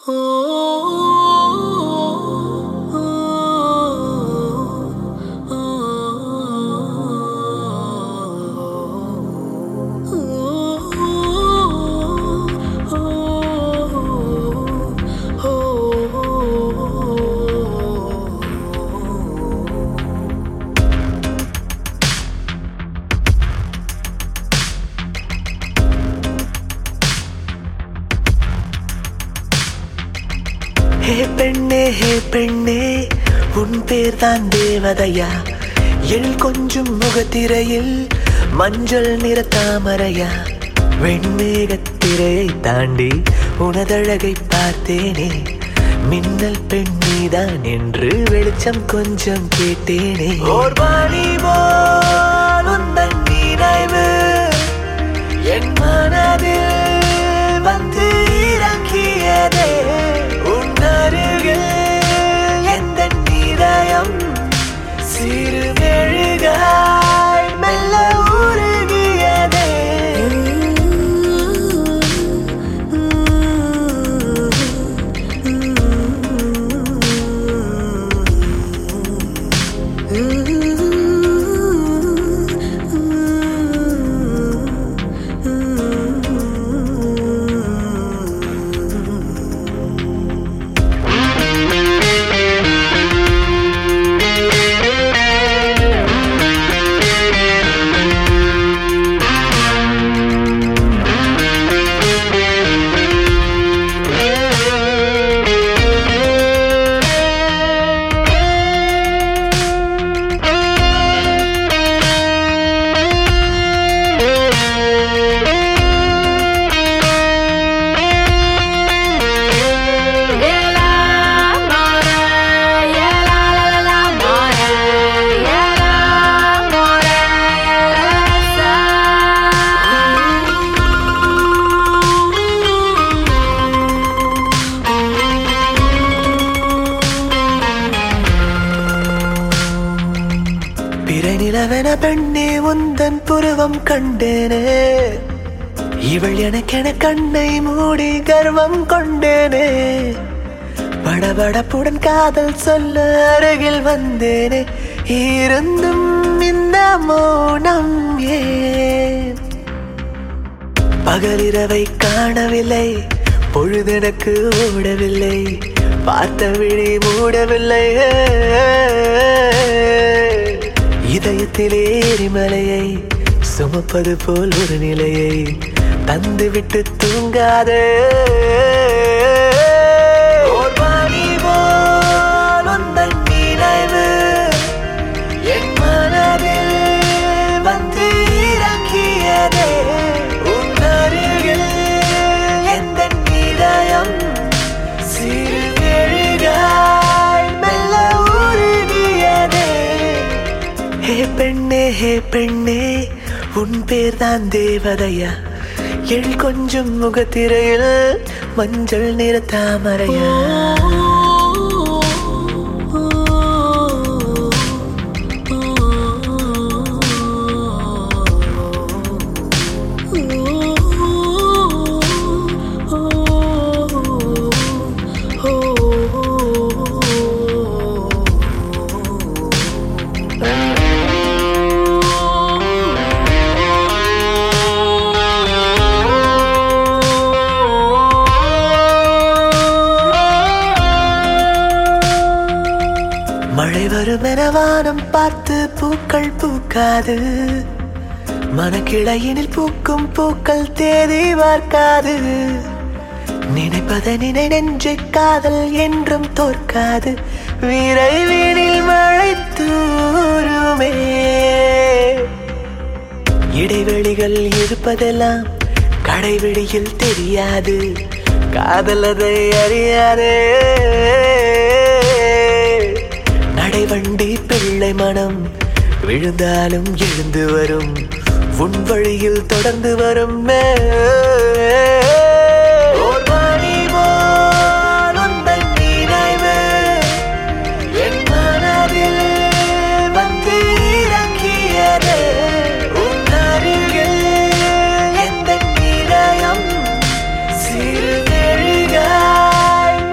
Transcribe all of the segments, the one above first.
ஹே பெண்ணே ஹே பெண்ணே உன் பேர் தான் தேவதையா எள் கொஞ்சம் முகத்திரையில் மஞ்சள் நிற தாமரையா வெண்மேகத்திரையை தாண்டி உனதழகை பார்த்தேனே மின்னல் பெண்ணிதான் என்று வெளிச்சம் கொஞ்சம் கேட்டேனே ஓர் வாணி போல் உந்தன் நினைவு என் மனதில் வந்து இறங்கியதே உன் அருகில் எந்த இதயம் சிறு மெழுகாய் மெல்ல உருகியதே பிறை நிலவென பெண்ணே உந்தன் புருவம் கண்டேனே இவள் எனக்கென கண்ணை மூடி கர்வம் கொண்டேனே படபடப்புடன் காதல் சொல்ல அருகில் வந்தேனே இருந்தும் இந்த மௌனம் ஏன் பகலிரவை காணவில்லை பொழுதெனக்கு ஓடவில்லை பார்த்த விழி மூடவில்லை இதயத்திலே எரிமலையை சுமப்பது போல் ஒரு நிலையை தந்துவிட்டு தூங்காதே ஓர் வாணி போல் உந்தன் நினைவு என் மனதில் வந்து இறங்கியதே உன் அருகில் எந்த இதயம் சிறு மெழுகாய் மெல்ல உருகியதே ஹே பெண்ணே ஹே பெண்ணே உன் பேர் தான் தேவதையா எள் கொஞ்சம் முகத்திரையில் மஞ்சள் நிற தாமரையா மழை வரும் என வானம் பார்த்து பூக்கள் பூக்காது மனக்கிளையினில் பூக்கும் பூக்கள் தேதி பார்க்காது நினைப்பதை நினை நெஞ்சு காதல் என்றும் தோற்காது விரைவினில் மழை தூருமே இடைவெளிகள் இருப்பதெல்லாம் கடைவெளியில் தெரியாது காதல் அதை அறியாதே நடைவண்டி பிள்ளை மனம் விழுந்தாலும் எழுந்து வரும் உன் வழியில் தொடர்ந்து வரும் ஓர் வாணி போல் உந்தன் நினைவு என் மனதில் வந்து இறங்கியதே உன் அருகில் எந்த இதயம் சிறு மெழுகாய்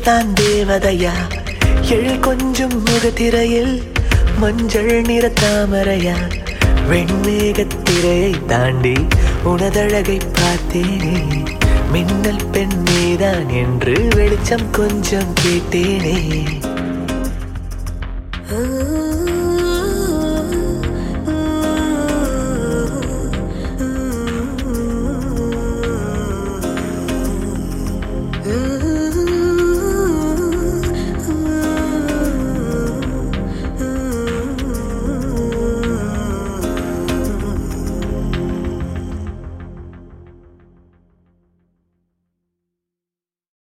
பேர்தான் தேவதையா எழில் கொஞ்சம் முகத்திரையில் மஞ்சள் நிற தாமரையா வெண்மேகத்திரையை தாண்டி உனதழகை பார்த்தேனே மின்னல் பெண் நீதான் என்று வெளிச்சம் கொஞ்சம் கேட்டேனே ஆ